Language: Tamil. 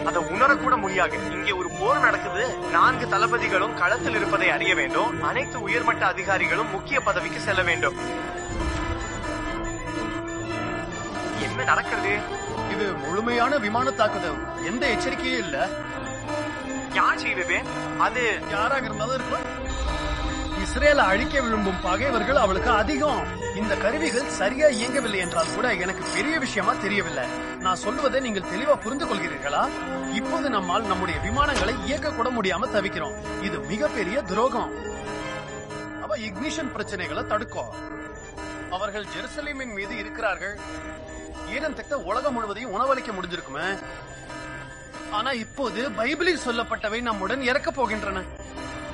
அதை உணரக்கூட முடியாது இங்கே ஒரு போர் நடக்குது நான்கு தளபதிகளும் களத்தில் இருப்பதை அறிய வேண்டும் அனைத்து உயர்மட்ட அதிகாரிகளும் முக்கிய பதவிக்கு செல்ல வேண்டும் என்ன நடக்கிறது இது முழுமையான விமான தாக்குதல் எந்த எச்சரிக்கையும் இல்ல யார் செய்தது அது யாராக இருந்தாலும் இருக்கும் இஸ்ரேலை அழிக்க விரும்பும் பகைவர்கள் அவளுக்கு அதிகம் இந்த கருவிகள் சரியா இயங்கவில்லை என்றால் கூட எனக்கு பெரிய விஷயமா தெரியவில்லை நான் சொல்வதை நீங்கள் தெளிவா புரிந்து கொள்கிறீர்களா இப்போது நம்மால் நம்முடைய விமானங்களை இயக்க கூட முடியாம தவிக்கிறோம் இது மிகப்பெரிய துரோகம் அவ இக்னிஷன் பிரச்சனைகளை தடுக்கும் அவர்கள் ஜெருசலேமின் மீது இருக்கிறார்கள் ஈடன் தக்க உலகம் முழுவதையும் உணவளிக்க முடிஞ்சிருக்குமே ஆனா இப்போது பைபிளில் சொல்லப்பட்டவை நம்முடன் இறக்கப் போகின்றன